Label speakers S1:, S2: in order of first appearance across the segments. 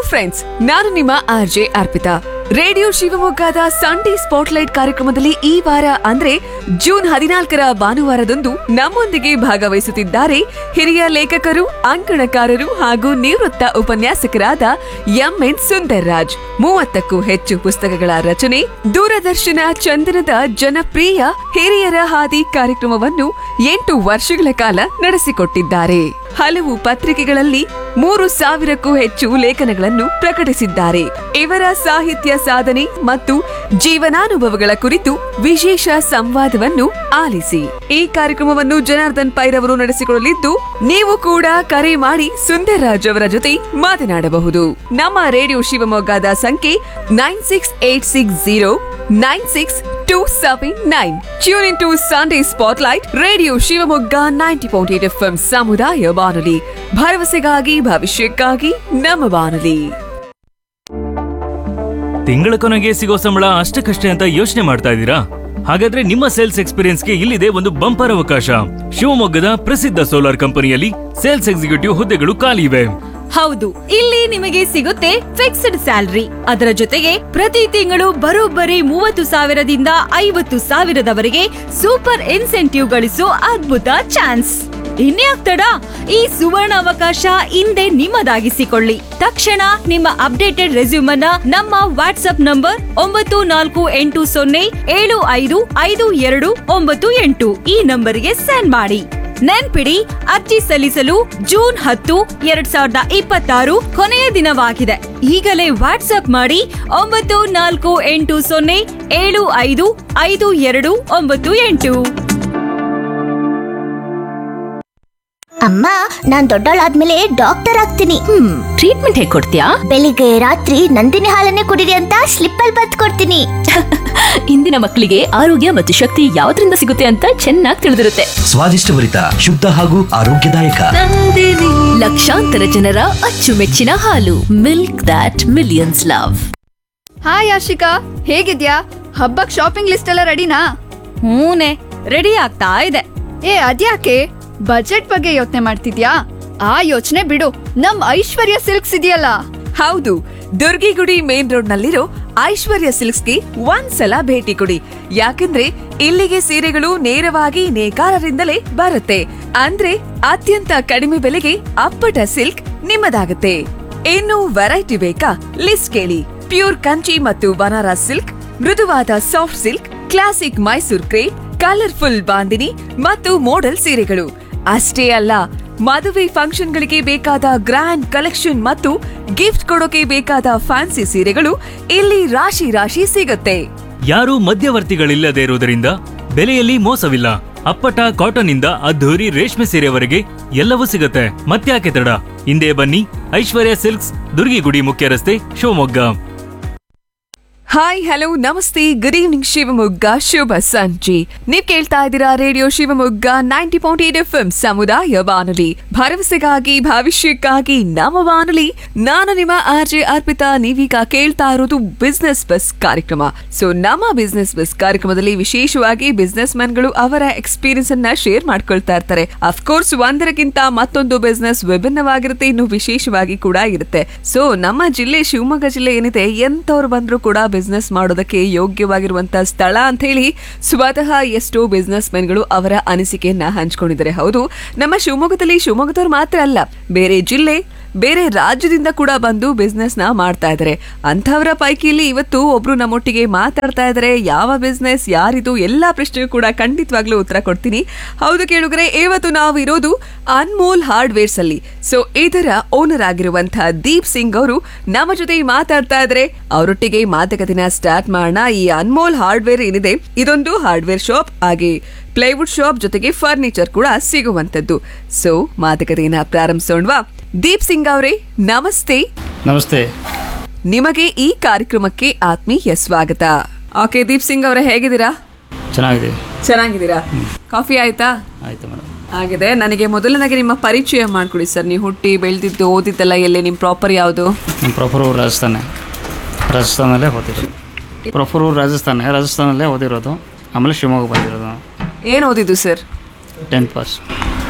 S1: Friends ನಾನು ನಿಮ್ಮ R J Arpita radio ಶಿವಮೊಗ್ಗದ ಸಂಡೇ ಸ್ಪಾಟ್ಲೈಟ್ ಕಾರ್ಯಕ್ರಮದಲ್ಲಿ ಈ ವಾರ ಅಂದ್ರೆ ಜೂನ್ ಹದಿನಾಲ್ಕರ ಭಾನುವಾರದಂದು ನಮ್ಮೊಂದಿಗೆ ಭಾಗವಹಿಸುತ್ತಿದ್ದಾರೆ ಹಿರಿಯ ಲೇಖಕರು ಅಂಕಣಕಾರರು ಹಾಗೂ ನಿವೃತ್ತ ಉಪನ್ಯಾಸಕರಾದ ಎಂಎನ್ ಸುಂದರ್ ರಾಜ್ ಮೂವತ್ತಕ್ಕೂ ಹೆಚ್ಚು ಪುಸ್ತಕಗಳ ರಚನೆ ದೂರದರ್ಶನ ಚಂದನದ ಜನಪ್ರಿಯ ಹಿರಿಯರ ಹಾದಿ ಕಾರ್ಯಕ್ರಮವನ್ನು ಎಂಟು ವರ್ಷಗಳ ಕಾಲ ನಡೆಸಿಕೊಟ್ಟಿದ್ದಾರೆ ಹಲವು ಪತ್ರಿಕೆಗಳಲ್ಲಿ ಮೂರು ಸಾವಿರಕ್ಕೂ ಹೆಚ್ಚು ಲೇಖನಗಳನ್ನು ಪ್ರಕಟಿಸಿದ್ದಾರೆ ಇವರ ಸಾಹಿತ್ಯ ಸಾಧನೆ ಮತ್ತು ಜೀವನಾನುಭವಗಳ ಕುರಿತು ವಿಶೇಷ ಸಂವಾದವನ್ನು ಆಲಿಸಿ ಈ ಕಾರ್ಯಕ್ರಮವನ್ನು ಜನಾರ್ದನ್ ಪೈರವರು ನಡೆಸಿಕೊಳ್ಳಲಿದ್ದು ನೀವು ಕೂಡ ಕರೆ ಮಾಡಿ ಸುಂದರ್ರಾಜ್ ಅವರ ಜೊತೆ ಮಾತನಾಡಬಹುದು ನಮ್ಮ ರೇಡಿಯೋ ಶಿವಮೊಗ್ಗದ ಸಂಖ್ಯೆ nine six eight six zero nine six two seven nine tune in to Sunday spotlight radio Shivamogga ninety point eight F ಸಮುದಾಯ ಬಾನುಲಿ ಭರವಸೆಗಾಗಿ ಭವಿಷ್ಯಕ್ಕಾಗಿ ನಮ್ಮ ಬಾನುಲಿ
S2: ತಿಂಗಳ ಕೊನೆಗೆ ಸಿಗೋ ಸಂಬಳ ಅಷ್ಟಕ್ಕಷ್ಟೇ ಅಂತ ಯೋಚನೆ ಮಾಡ್ತಾ ಇದ್ದೀರಾ ಹಾಗಾದ್ರೆ ನಿಮ್ಮ ಸೇಲ್ಸ್ ಎಕ್ಸ್ಪೀರಿಯನ್ಸ್ಗೆ ಇಲ್ಲಿದೆ ಒಂದು ಬಂಪರ್ ಅವಕಾಶ ಶಿವಮೊಗ್ಗದ ಪ್ರಸಿದ್ಧ ಸೋಲಾರ್ ಕಂಪನಿಯಲ್ಲಿ ಸೇಲ್ಸ್ ಎಕ್ಸಿಕ್ಯೂಟಿವ್ ಹುದ್ದೆಗಳು ಖಾಲಿ ಇವೆ
S3: ಹೌದು ಇಲ್ಲಿ ನಿಮಗೆ ಸಿಗುತ್ತೆ ಫಿಕ್ಸ್ಡ್ ಸ್ಯಾಲರಿ ಅದರ ಜೊತೆಗೆ ಪ್ರತಿ ತಿಂಗಳು ಬರೋಬ್ಬರಿ ಮೂವತ್ತು ಸಾವಿರದಿಂದ ಐವತ್ತು ಸಾವಿರದವರೆಗೆ ಸೂಪರ್ ಇನ್ಸೆಂಟಿವ್ ಗಳಿಸೋ ಅದ್ಭುತ ಚಾನ್ಸ್ ಇನ್ಯಾಕ್ ತಡ ಈ ಸುವರ್ಣ ಅವಕಾಶ ಹಿಂದೆ ನಿಮ್ಮದಾಗಿಸಿಕೊಳ್ಳಿ ತಕ್ಷಣ ನಿಮ್ಮ ಅಪ್ಡೇಟೆಡ್ ರೆಸ್ಯೂಮನ್ನ ನಮ್ಮ ವಾಟ್ಸ್ಆಪ್ ನಂಬರ್ ಒಂಬತ್ತು ನಾಲ್ಕು ಎಂಟು ಸೊನ್ನೆ ಏಳು ಐದು ಐದು ಎರಡು ಒಂಬತ್ತು ಎಂಟು ಈ ನಂಬರಿಗೆ ಸೆಂಡ್ ಮಾಡಿ ನೆನ್ಪಿಡಿ ಅರ್ಜಿ ಸಲ್ಲಿಸಲು ಜೂನ್ ಹತ್ತು ಎರಡ್ ಸಾವಿರದ ಇಪ್ಪತ್ತಾರು ಕೊನೆಯ ದಿನವಾಗಿದೆ ಈಗಲೇ ವಾಟ್ಸ್ಆಪ್ ಮಾಡಿ ಒಂಬತ್ತು ನಾಲ್ಕು ಎಂಟು ಸೊನ್ನೆ ಏಳು ಐದು ಐದು ಎರಡು ಒಂಬತ್ತು ಎಂಟು
S4: ಅಮ್ಮ ನಾನ್ ದೊಡ್ಡವಳಾದ್ಮೇಲೆ ಡಾಕ್ಟರ್ ಆಗ್ತೀನಿ
S3: ಹ್ಮ್ ಟ್ರೀಟ್ಮೆಂಟ್ ಹೇಗ್ ಕೊಡ್ತೀಯಾ
S4: ಬೆಳಿಗ್ಗೆ ರಾತ್ರಿ ನಂದಿನಿ ಹಾಲನ್ನೇ ಕುಡಿರಿ ಅಂತ ಸ್ಲಿಪ್ ಅಲ್ಲಿ ಬತ್ ಕೊಡ್ತೀನಿ
S5: ಇಂದಿನ ಮಕ್ಕಳಿಗೆ ಆರೋಗ್ಯ ಮತ್ತು ಶಕ್ತಿ ಯಾವ್ದ್ರಿಂದ ಸಿಗುತ್ತೆ ಅಂತ ಚೆನ್ನಾಗಿ ತಿಳಿದಿರುತ್ತೆ
S6: ಸ್ವಾದಿಷ್ಟಭರಿತ ಶುದ್ಧ ಹಾಗೂ ಆರೋಗ್ಯದಾಯಕ
S5: ಲಕ್ಷಾಂತರ ಜನರ ಅಚ್ಚುಮೆಚ್ಚಿನ ಹಾಲು milk that millions love
S7: hi Ashika ಹೇಗಿದ್ಯಾ ಹಬ್ಬಕ್ ಶಾಪಿಂಗ್ ಲಿಸ್ಟ್ ಎಲ್ಲ ರೆಡಿನಾ
S3: ಹೂನೆ ರೆಡಿ ಆಗ್ತಾ ಇದೆ
S7: ಏ ಅದ್ಯಾಕೆ ಬಜೆಟ್ ಬಗ್ಗೆ ಯೋಚನೆ ಮಾಡ್ತಿದ್ಯಾ ಆ ಯೋಚನೆ ಬಿಡು ನಮ್ ಐಶ್ವರ್ಯ ಸಿಲ್ಕ್ಸ್ ಇದೆಯಲ್ಲ
S1: ಹೌದು ದುರ್ಗಿಗುಡಿ ಮೇನ್ ರೋಡ್ ನಲ್ಲಿರೋ ಐಶ್ವರ್ಯ ಸಿಲ್ಕ್ಸ್ಗೆ ಒಂದ್ಸಲ ಭೇಟಿ ಕೊಡಿ ಯಾಕಂದ್ರೆ ಇಲ್ಲಿಗೆ ಸೀರೆಗಳು ನೇರವಾಗಿ ನೇಕಾರರಿಂದಲೇ ಬರುತ್ತೆ ಅಂದ್ರೆ ಅತ್ಯಂತ ಕಡಿಮೆ ಬೆಲೆಗೆ ಅಪ್ಪಟ ಸಿಲ್ಕ್ ನಿಮ್ಮದಾಗುತ್ತೆ ಇನ್ನು ವೆರೈಟಿ ಬೇಕಾ ಲಿಸ್ಟ್ ಕೇಳಿ ಪ್ಯೂರ್ ಕಂಚಿ ಮತ್ತು ಬನಾರಸ್ ಸಿಲ್ಕ್ ಮೃದುವಾದ soft silk classic Mysore crepe colourful bandhani ಮತ್ತು ಮೋಡಲ್ ಸೀರೆಗಳು ಅಷ್ಟೇ ಅಲ್ಲ ಮದುವೆ ಫಂಕ್ಷನ್ಗಳಿಗೆ ಬೇಕಾದ ಗ್ರ್ಯಾಂಡ್ ಕಲೆಕ್ಷನ್ ಮತ್ತು ಗಿಫ್ಟ್ ಕೊಡೋಕೆ ಬೇಕಾದ ಫ್ಯಾನ್ಸಿ ಸೀರೆಗಳು ಇಲ್ಲಿ ರಾಶಿ ರಾಶಿ ಸಿಗುತ್ತೆ
S2: ಯಾರೂ ಮಧ್ಯವರ್ತಿಗಳಿಲ್ಲದೆ ಇರುವುದರಿಂದ ಬೆಲೆಯಲ್ಲಿ ಮೋಸವಿಲ್ಲ ಅಪ್ಪಟ ಕಾಟನ್ ಇಂದ ಅದ್ಧೂರಿ ರೇಷ್ಮೆ ಸೀರೆವರೆಗೆ ಎಲ್ಲವೂ ಸಿಗುತ್ತೆ ಮತ್ತ್ಯಾಕೆ ತಡ ಹಿಂದೆ ಬನ್ನಿ ಐಶ್ವರ್ಯ ಸಿಲ್ಕ್ಸ್ ದುರ್ಗಿಗುಡಿ ಮುಖ್ಯ ರಸ್ತೆ Shivamogga
S1: hi hello namaste good evening Shivamogga ಶುಭ ಸಂಜೆ ನೀವ್ ಕೇಳ್ತಾ ಇದ್ದೀರಾ radio Shivamogga ninety point eight F M ಸಮುದಾಯ ಬಾನುಲಿ ಭರವಸೆಗಾಗಿ ಭವಿಷ್ಯಕ್ಕಾಗಿ ನಮ್ಮ ಬಾನುಲಿ ನಾನು ನಿಮ್ಮ ಆರ್ ಜೆ ಅರ್ಪಿತಾ ನೀವೀಗ ಕೇಳ್ತಾ ಇರೋದು ಬಿಸ್ನೆಸ್ ಬಸ್ ಕಾರ್ಯಕ್ರಮ ಸೊ ನಮ್ಮ ಬಿಸ್ನೆಸ್ ಬಸ್ ಕಾರ್ಯಕ್ರಮದಲ್ಲಿ ವಿಶೇಷವಾಗಿ ಬಿಸ್ನೆಸ್ ಮ್ಯಾನ್ಗಳು ಅವರ ಎಕ್ಸ್ಪೀರಿಯನ್ಸ್ ಅನ್ನ ಶೇರ್ ಮಾಡ್ಕೊಳ್ತಾ ಇರ್ತಾರೆ ಅಫ್ಕೋರ್ಸ್ ಒಂದರಕ್ಕಿಂತ ಮತ್ತೊಂದು ಬಿಸ್ನೆಸ್ ವಿಭಿನ್ನವಾಗಿರುತ್ತೆ ಇನ್ನು ವಿಶೇಷವಾಗಿ ಕೂಡ ಇರುತ್ತೆ ಸೊ ನಮ್ಮ ಜಿಲ್ಲೆ ಶಿವಮೊಗ್ಗ ಜಿಲ್ಲೆ ಏನಿದೆ ಎಂತವ್ರು ಬಂದ್ರು ಕೂಡ ಬಿಸ್ನೆಸ್ ಮಾಡೋದಕ್ಕೆ ಯೋಗ್ಯವಾಗಿರುವಂತ ಸ್ಥಳ ಅಂತ ಹೇಳಿ ಸ್ವತಃ ಎಷ್ಟೋ ಬಿಸ್ನೆಸ್ ಮೆನ್ಗಳು ಅವರ ಅನಿಸಿಕೆಯನ್ನ ಹಂಚ್ಕೊಂಡಿದ್ದಾರೆ ಹೌದು ನಮ್ಮ ಶಿವಮೊಗ್ಗದಲ್ಲಿ ಶಿವಮೊಗ್ಗದವ್ರು ಮಾತ್ರ ಅಲ್ಲ ಬೇರೆ ಜಿಲ್ಲೆ ಬೇರೆ ರಾಜ್ಯದಿಂದ ಕೂಡ ಬಂದು ಬಿಸ್ನೆಸ್ ನ ಮಾಡ್ತಾ ಇದ್ದಾರೆ ಅಂಥವರ ಪೈಕಿಯಲ್ಲಿ ಇವತ್ತು ಒಬ್ರು ನಮ್ಮೊಟ್ಟಿಗೆ ಮಾತಾಡ್ತಾ ಇದ್ದಾರೆ ಯಾವ ಬಿಸ್ನೆಸ್ ಯಾರಿದು ಎಲ್ಲಾ ಪ್ರಶ್ನೆಗೂ ಕೂಡ ಖಂಡಿತವಾಗ್ಲೂ ಉತ್ತರ ಕೊಡ್ತೀನಿ ಹೌದು ಕೇಳುಗರೆ ಇವತ್ತು ನಾವು ಇರೋದು ಅನ್ಮೋಲ್ ಹಾರ್ಡ್ವೇರ್ಸ್ ಅಲ್ಲಿ ಸೊ ಇದರ ಓನರ್ ಆಗಿರುವಂತಹ ದೀಪ್ ಸಿಂಗ್ ಅವರು ನಮ್ಮ ಜೊತೆ ಮಾತಾಡ್ತಾ ಇದ್ದಾರೆ ಅವರೊಟ್ಟಿಗೆ ಮಾತುಕತೆನ ಸ್ಟಾರ್ಟ್ ಮಾಡೋಣ ಈ ಅನ್ಮೋಲ್ ಹಾರ್ಡ್ವೇರ್ ಏನಿದೆ ಇದೊಂದು ಹಾರ್ಡ್ವೇರ್ ಶಾಪ್ ಹಾಗೆ ಪ್ಲೈವುಡ್ ಶಾಪ್ ಜೊತೆಗೆ ಫರ್ನಿಚರ್ ಕೂಡ ಸಿಗುವಂತದ್ದು ಸೊ ಮಾತುಕತೆಯನ್ನ ಪ್ರಾರಂಭಿಸೋಣವಾ ದೀಪ್ ಸಿಂಗ್ ಅವರೇ ನಮಸ್ತೆ
S8: ನಮಸ್ತೆ
S1: ನಿಮಗೆ ಈ ಕಾರ್ಯಕ್ರಮಕ್ಕೆ ಆತ್ಮೀಯ ಸ್ವಾಗತ ಓಕೆ ದೀಪ್ ಸಿಂಗ್ ಅವರೇ ಹೇಗಿದ್ದೀರಾ
S8: ಚೆನ್ನಾಗಿದೆ
S1: ಚೆನ್ನಾಗಿದ್ದೀರಾ ಕಾಫಿ ಆಯ್ತಾ
S8: ಆಯಿತು ಮೇಡಮ್
S1: ಆಗಿದೆ ನನಗೆ ಮೊದಲನಾಗಿ ನಿಮ್ಮ ಪರಿಚಯ ಮಾಡ್ಕೊಡಿ ಸರ್ ನೀವು ಹುಟ್ಟಿ ಬೆಳೆದಿದ್ದು ಓದಿದ್ದೆಲ್ಲ ಎಲ್ಲಿ ನಿಮ್ಮ ಪ್ರಾಪರ್ ಯಾವುದು
S8: ನಮ್ಮ ಪ್ರಾಪರ್ ಊರು ರಾಜಸ್ಥಾನ ರಾಜಸ್ಥಾನಲ್ಲೇ ಓದಿರೋದು ಪ್ರಾಪರ್ ಊರು ರಾಜಸ್ಥಾನ ರಾಜಸ್ಥಾನಲ್ಲೇ ಓದಿರೋದು ಆಮೇಲೆ ಶಿವಮೊಗ್ಗ ಬಂದಿರೋದು
S1: ಏನು ಓದಿದ್ದು sir
S8: tenth pass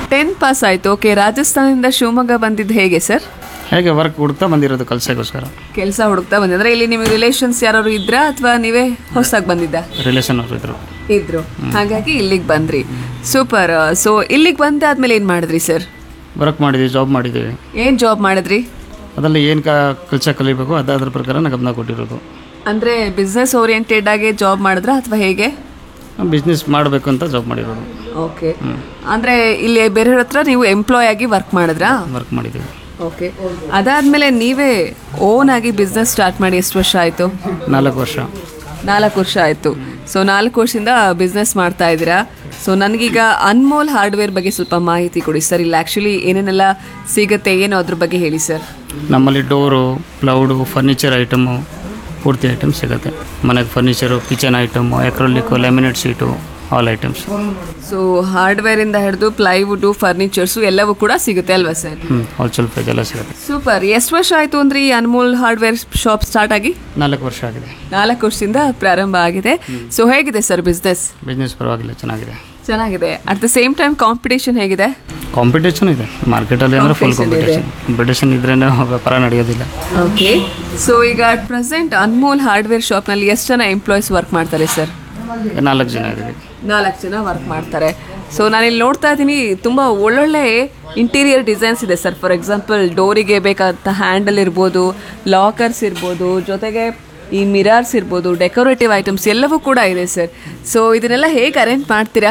S1: tenth pass ಆಯ್ತು ಓಕೆ ರಾಜಸ್ಥಾನದಿಂದ ಶಿವಮೊಗ್ಗ ಬಂದಿದ್ದು ಹೇಗೆ ಸರ್
S8: ಹೇಗೆ ವರ್ಕ್ ಹುಡುಕ್ತಾ ಬಂದಿರೋದು ಕೆಲಸಕ್ಕೋಸ್ಕರ
S1: ಕೆಲಸ ಹುಡುಕ್ತಾ ಬಂದಿದ್ರೆ ಅಂದ್ರೆ ಇಲ್ಲಿ ನಿಮಗೆ ರಿಲೇಷನ್ಸ್ ಯಾರು ಇದ್ರಾ ಅಥವಾ ನೀವೇ ಹೊಸದಾಗಿ ಬಂದಿದ್ದ
S8: ರಿಲೇಷನ್ ಅವರು ಇದ್ರು
S1: ಇದ್ರು ಹಾಗಾಗಿ ಇಲ್ಲಿಗೆ ಬಂದ್ರಿ ಸೂಪರ್ ಸೊ ಇಲ್ಲಿಗೆ ಬಂದಾದ್ಮೇಲೆ ಏನ್ ಮಾಡಿದ್ರಿ ಸರ್
S8: ವರ್ಕ್ ಮಾಡಿದ್ವಿ ಜಾಬ್ ಮಾಡಿದ್ದೀವಿ
S1: ಏನ್ ಜಾಬ್ ಮಾಡಿದ್ರಿ
S8: ಅದರಲ್ಲಿ ಏನು ಕ ಕೆಲಸ ಕಲಿಬೇಕು ಅದಾದ್ರ ಪ್ರಕಾರ ನಾನು ಗಮನ ಕೊಟ್ಟಿರೋದು
S1: ಅಂದ್ರೆ ಬಿಸ್ನೆಸ್ ಓರಿಯೆಂಟೆಡ್ ಆಗಿ ಜಾಬ್ ಮಾಡಿದ್ರ ಅಥವಾ ಹೇಗೆ
S8: ಬಿಸ್ನೆಸ್ ಮಾಡಬೇಕು ಅಂತ ಜಾಬ್ ಮಾಡಿರೋದು
S1: ಓಕೆ ಅಂದ್ರೆ ಇಲ್ಲಿ ಬೇರೆಯವ್ರ ಹತ್ರ ನೀವು ಎಂಪ್ಲಾಯ್ ಆಗಿ ವರ್ಕ್ ಮಾಡಿದ್ರಾ
S8: ವರ್ಕ್ ಮಾಡಿದ್ದೀವಿ
S1: ಓಕೆ ಅದಾದ್ಮೇಲೆ ನೀವೇ ಓನ್ ಆಗಿ ಬಿಸ್ನೆಸ್ ಸ್ಟಾರ್ಟ್ ಮಾಡಿ ಎಷ್ಟು ವರ್ಷ ಆಯ್ತು
S8: ನಾಲ್ಕು ವರ್ಷ
S1: ನಾಲ್ಕು ವರ್ಷ ಆಯ್ತು ಸೊ ನಾಲ್ಕು ವರ್ಷದಿಂದ ಬಿಸ್ನೆಸ್ ಮಾಡ್ತಾ ಇದ್ದೀರಾ ಸೊ ನನಗೀಗ ಅನ್ಮೋಲ್ ಹಾರ್ಡ್ವೇರ್ ಬಗ್ಗೆ ಸ್ವಲ್ಪ ಮಾಹಿತಿ ಕೊಡಿ ಸರ್ ಇಲ್ಲಿ ಆ್ಯಕ್ಚುಲಿ ಏನೇನೆಲ್ಲ ಸಿಗುತ್ತೆ ಏನು ಅದ್ರ ಬಗ್ಗೆ ಹೇಳಿ ಸರ್
S8: ನಮ್ಮಲ್ಲಿ ಡೋರು ಪ್ಲೌಡು ಫರ್ನಿಚರ್ ಐಟಮು ಪೂರ್ತಿ ಐಟಮ್ ಸಿಗುತ್ತೆ ಮನೆಗೆ furniture kitchen item acrylic laminate sheet all items
S1: so ಹಾರ್ಡ್ವೇರಿಂದ ಹಿಡಿದು ಪ್ಲೈವುಡ್ಡು ಫರ್ನಿಚರ್ಸು ಎಲ್ಲವೂ ಕೂಡ ಸಿಗುತ್ತೆ ಅಲ್ವಾ ಸರ್
S8: ಹ್ಞೂ ಹೋಲ್ಸೇಲ್ ಪ್ರೈಸ್ ಎಲ್ಲ ಸಿಗುತ್ತೆ
S1: ಸೂಪರ್ ಎಷ್ಟು ವರ್ಷ ಆಯ್ತು ಅಂದ್ರೆ ಈ ಅನ್ಮೋಲ್ ಹಾರ್ಡ್ವೇರ್ ಶಾಪ್ ಸ್ಟಾರ್ಟ್ ಆಗಿ
S8: ನಾಲ್ಕು ವರ್ಷ ಆಗಿದೆ
S1: ನಾಲ್ಕು ವರ್ಷದಿಂದ ಪ್ರಾರಂಭ ಆಗಿದೆ ಸೊ ಹೇಗಿದೆ ಸರ್ ಬಿಸ್ನೆಸ್
S8: ಬಿಸ್ನೆಸ್ ಪರವಾಗಿಲ್ಲ ಚೆನ್ನಾಗಿದೆ
S1: ಚೆನ್ನಾಗಿದೆ at the same time competition ಹೇಗಿದೆ
S8: ಕಾಂಪಿಟೇಷನ್ ಇದೆ ಮಾರ್ಕೆಟಲ್ಲಿ ಅಂದರೆ ಫುಲ್
S1: Competition ಇದೆ.
S8: ಕಾಂಪಿಟೇಷನ್ ಕಾಂಪಿಟೇಷನ್ ಇದ್ರೇ ವ್ಯಾಪಾರ ನಡೆಯೋದಿಲ್ಲ
S1: ಓಕೆ ಸೊ ಈಗ ಅಟ್ ಪ್ರೆಸೆಂಟ್ ಅನ್ಮೋಲ್ ಹಾರ್ಡ್ವೇರ್ ಶಾಪ್ನಲ್ಲಿ ಎಷ್ಟು ಜನ ಎಂಪ್ಲಾಯೀಸ್ ವರ್ಕ್ ಮಾಡ್ತಾರೆ ಸರ್
S8: ನಾಲ್ಕು ಜನ ಇದ್ದೀವಿ
S1: ನಾಲ್ಕು ಜನ ವರ್ಕ್ ಮಾಡ್ತಾರೆ ಸೊ ನಾನಿಲ್ಲಿ ನೋಡ್ತಾ ಇದ್ದೀನಿ ತುಂಬ ಒಳ್ಳೊಳ್ಳೆ ಇಂಟೀರಿಯರ್ ಡಿಸೈನ್ಸ್ ಇದೆ ಸರ್ ಫಾರ್ ಎಕ್ಸಾಂಪಲ್ ಡೋರಿಗೆ ಬೇಕಾದಂಥ ಹ್ಯಾಂಡಲ್ ಇರ್ಬೋದು ಲಾಕರ್ಸ್ ಇರ್ಬೋದು ಜೊತೆಗೆ ಈ ಮಿರರ್ಸ್ ಇರ್ಬೋದು ಡೆಕೋರೇಟಿವ್ ಐಟಮ್ಸ್ ಎಲ್ಲವೂ ಕೂಡ ಇದೆ ಸರ್ ಸೊ ಇದನ್ನೆಲ್ಲ ಹೇಗೆ ಅರೇಂಜ್ ಮಾಡ್ತೀರಾ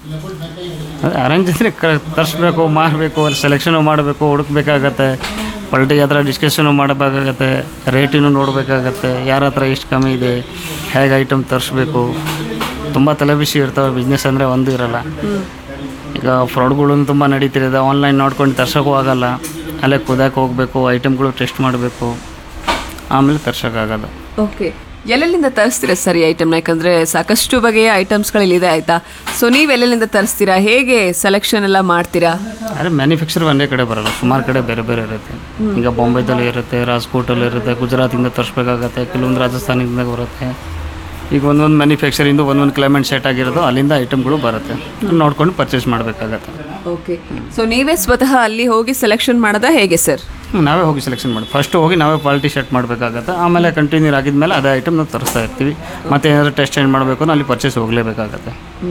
S8: ಅರೇಂಜ್ ಅಂದರೆ ಕ ತರಿಸ್ಬೇಕು ಮಾರಬೇಕು ಅಲ್ಲಿ ಸೆಲೆಕ್ಷನು ಮಾಡಬೇಕು ಹುಡುಕ್ಬೇಕಾಗತ್ತೆ ಪಲ್ಟಿ ಹತ್ರ ಡಿಸ್ಕಷನು ಮಾಡಬೇಕಾಗತ್ತೆ ರೇಟಿನೂ ನೋಡಬೇಕಾಗತ್ತೆ ಯಾರ ಹತ್ರ ಎಷ್ಟು ಕಮ್ಮಿ ಇದೆ ಹೇಗೆ ಐಟಮ್ ತರಿಸ್ಬೇಕು ತುಂಬ ತಲೆಬಿಸಿ ಇರ್ತವೆ ಬಿಸ್ನೆಸ್ ಅಂದರೆ ಒಂದು ಇರಲ್ಲ ಈಗ ಫ್ರಾಡ್ಗಳು ತುಂಬ ನಡೀತಿರೋದು ಆನ್ಲೈನ್ ನೋಡ್ಕೊಂಡು ತರ್ಸೋಕ್ಕೂ ಆಗಲ್ಲ ಅಲ್ಲೇ ಕುದಕ್ಕೆ ಹೋಗಬೇಕು ಐಟಮ್ಗಳು ಟೆಸ್ಟ್ ಮಾಡಬೇಕು ಆಮೇಲೆ ತರ್ಸೋಕ್ಕಾಗಲ್ಲ
S1: ಓಕೆ ಎಲ್ಲೆಲ್ಲಿಂದ ತರಿಸ್ತೀರಾ ಸರ್ ಈ ಐಟಮ್ನ ಯಾಕಂದರೆ ಸಾಕಷ್ಟು ಬಗೆಯ ಐಟಮ್ಸ್ಗಳಿದೆ ಆಯಿತಾ ಸೊ ನೀವು ಎಲ್ಲೆಲ್ಲಿಂದ ತರಿಸ್ತೀರಾ ಹೇಗೆ ಸೆಲೆಕ್ಷನ್ ಎಲ್ಲ ಮಾಡ್ತೀರಾ
S8: ಆದರೆ ಮ್ಯಾನುಫ್ಯಾಕ್ಚರ್ ಒಂದೇ ಕಡೆ ಬರಲ್ಲ ಸುಮಾರು ಕಡೆ ಬೇರೆ ಬೇರೆ ಇರುತ್ತೆ ಈಗ ಬಾಂಬೆದಲ್ಲಿ ಇರುತ್ತೆ ರಾಜ್ಕೋಟಲ್ಲಿ ಇರುತ್ತೆ ಗುಜರಾತಿಂದ ತರಿಸ್ಬೇಕಾಗತ್ತೆ ಕೆಲವೊಂದು ರಾಜಸ್ಥಾನದಿಂದ ಬರುತ್ತೆ ಈಗ ಒಂದೊಂದು ಮ್ಯಾನುಫ್ಯಾಕ್ಚರಿಂದು ಒಂದೊಂದು ಕ್ಲೈಮೇಟ್ ಸೆಟ್ ಆಗಿರೋದು ಅಲ್ಲಿಂದ ಐಟಮ್ಗಳು ಬರುತ್ತೆ ನೋಡ್ಕೊಂಡು ಪರ್ಚೇಸ್ ಮಾಡಬೇಕಾಗತ್ತೆ
S1: ಓಕೆ ಸೊ ನೀವೇ ಸ್ವತಃ ಅಲ್ಲಿ ಹೋಗಿ ಸೆಲೆಕ್ಷನ್ ಮಾಡೋದಾ ಹೇಗೆ ಸರ್
S8: ನಾವೇ ಹೋಗಿ ಸೆಲೆಕ್ಷನ್ ಮಾಡಿ ಫಸ್ಟ್ ಹೋಗಿ ನಾವೇ ಕ್ವಾಲಿಟಿ ಸೆಟ್ ಮಾಡಬೇಕಾಗತ್ತೆ ಆಮೇಲೆ ಕಂಟಿನ್ಯೂ ಆಗಿದ್ಮೇಲೆ ಅದೇ ಐಟಮ್ ನಾವು ತರಿಸ್ತಾ ಇರ್ತೀವಿ ಮತ್ತೆ ಏನಾದರೂ ಟೆಸ್ಟ್ ಚೇಂಜ್ ಮಾಡಬೇಕು ಅಂದ್ರೆ ಅಲ್ಲಿ ಪರ್ಚೇಸ್ ಹೋಗಲೇಬೇಕಾಗತ್ತೆ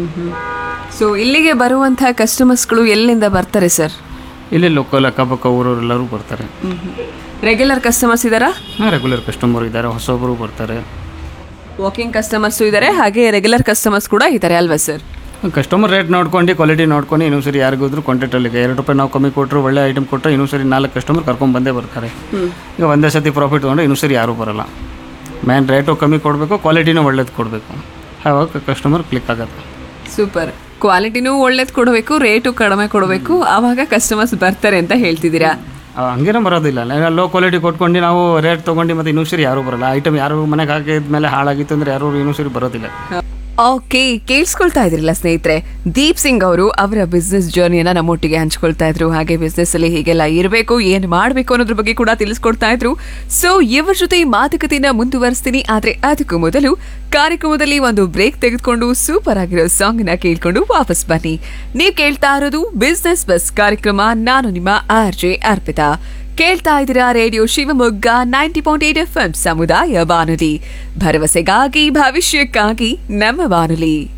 S1: ಸೊ ಇಲ್ಲಿಗೆ ಬರುವಂಥ ಕಸ್ಟಮರ್ಸ್ಗಳು ಎಲ್ಲಿಂದ ಬರ್ತಾರೆ ಸರ್
S8: ಇಲ್ಲಿ ಲೋಕಲ್ ಅಕ್ಕಪಕ್ಕ ಊರವರೆಲ್ಲರೂ ಬರ್ತಾರೆ
S1: ರೆಗ್ಯುಲರ್ ಕಸ್ಟಮರ್ಸ್ ಇದ್ದಾರಾ
S8: ರೆಗ್ಯುಲರ್ ಕಸ್ಟಮರ್ ಇದ್ದಾರೆ ಹೊಸೊಬ್ಬರು ಬರ್ತಾರೆ
S1: ವಾಕಿಂಗ್ ಕಸ್ಟಮರ್ಸು ಇದ್ದಾರೆ ಹಾಗೆ ರೆಗ್ಯುಲರ್ ಕಸ್ಟಮರ್ಸ್ ಕೂಡ ಇದ್ದಾರೆ ಅಲ್ವಾ ಸರ್
S8: ಕಸ್ಟಮರ್ ರೇಟ್ ನೋಡ್ಕೊಂಡು ಕ್ವಾಲಿಟಿ ನೋಡ್ಕೊಂಡು ಇನ್ನೊಂದು ಸರಿ ಯಾರಿಗೋದ್ರು ಕಾಂಟ್ಯಾಕ್ಟಲ್ಲಿ ಎರಡು ರೂಪಾಯಿ ನಾವು ಕಮ್ಮಿ ಕೊಟ್ಟರು ಒಳ್ಳೆ ಐಟಮ್ ಕೊಟ್ಟರೆ ಇನ್ನೊಂದು ಸರಿ ನಾಲ್ಕು ಕಸ್ಟಮರ್ ಕರ್ಕೊಂಡು ಬಂದೇ ಬರ್ತಾರೆ ಈಗ ಒಂದೇ ಸತಿ ಪ್ರಾಫಿಟ್ ತೊಗೊಂಡ್ರೆ ಇನ್ನೊಂದು ಸರಿ ಯಾರೂ ಬರಲ್ಲ ಮೇನ್ ರೇಟು ಕಮ್ಮಿ ಕೊಡಬೇಕು ಕ್ವಾಲಿಟಿನೂ ಒಳ್ಳೇದು ಕೊಡಬೇಕು ಆವಾಗ ಕಸ್ಟಮರ್ ಕ್ಲಿಕ್ ಆಗುತ್ತೆ
S1: ಸೂಪರ್ ಕ್ವಾಲಿಟಿನೂ ಒಳ್ಳೇದು ಕೊಡಬೇಕು ರೇಟು ಕಡಿಮೆ ಕೊಡಬೇಕು ಆವಾಗ ಕಸ್ಟಮರ್ಸ್ ಬರ್ತಾರೆ ಅಂತ ಹೇಳ್ತಿದ್ದೀರಾ
S8: ಆ, ಹಂಗೇನೂ ಬರೋದಿಲ್ಲ ಲೋ ಕ್ವಾಲಿಟಿ ಕೊಟ್ಕೊಂಡು ನಾವು ರೇಟ್ ತೊಗೊಂಡು ಮತ್ತು ಇನ್ನೊಂದು ಸರಿ ಯಾರೂ ಬರಲ್ಲ ಐಟಮ್ ಯಾರು ಮನೆಗೆ ಹಾಕಿದ್ಮೇಲೆ ಹಾಳಾಗಿತ್ತು ಅಂದರೆ ಯಾರು ಇನ್ನೊಂದು ಸರಿ ಬರೋದಿಲ್ಲ
S1: ಓಕೆ ಕೇಳಿಸ್ಕೊಳ್ತಾ ಇದ್ರಲ್ಲ ಸ್ನೇಹಿತರೆ ದೀಪ್ ಸಿಂಗ್ ಅವರು ಅವರ ಬಿಸ್ನೆಸ್ ಜರ್ನಿಯನ್ನ ನಮ್ಮೊಟ್ಟಿಗೆ ಹಂಚ್ಕೊಳ್ತಾ ಇದ್ರು ಹಾಗೆ ಬಿಸ್ನೆಸ್ ಅಲ್ಲಿ ಹೀಗೆಲ್ಲ ಇರಬೇಕು ಏನ್ ಮಾಡಬೇಕು ಅನ್ನೋದ್ರ ಬಗ್ಗೆ ಕೂಡ ತಿಳಿಸ್ಕೊಡ್ತಾ ಇದ್ರು ಸೊ ಇವರ ಜೊತೆ ಈ ಮಾತುಕತೆಯನ್ನ ಮುಂದುವರಿಸ್ತೀನಿ ಆದ್ರೆ ಅದಕ್ಕೂ ಮೊದಲು ಕಾರ್ಯಕ್ರಮದಲ್ಲಿ ಒಂದು ಬ್ರೇಕ್ ತೆಗೆದುಕೊಂಡು ಸೂಪರ್ ಆಗಿರೋ ಸಾಂಗ್ ನ ಕೇಳ್ಕೊಂಡು ವಾಪಸ್ ಬನ್ನಿ ನೀವು ಕೇಳ್ತಾ ಇರೋದು ಬಿಸ್ನೆಸ್ ಬಸ್ ಕಾರ್ಯಕ್ರಮ ನಾನು ನಿಮ್ಮ ಆರ್ ಜೆ ಅರ್ಪಿತಾ ಕೇಳ್ತಾ ಇದ್ದೀರಾ radio Shivamogga ninety point eight F M ಸಮುದಾಯ ಬಾನುಲಿ ಭರವಸೆಗಾಗಿ ಭವಿಷ್ಯಕ್ಕಾಗಿ ನಮ್ಮ ಬಾನುಲಿ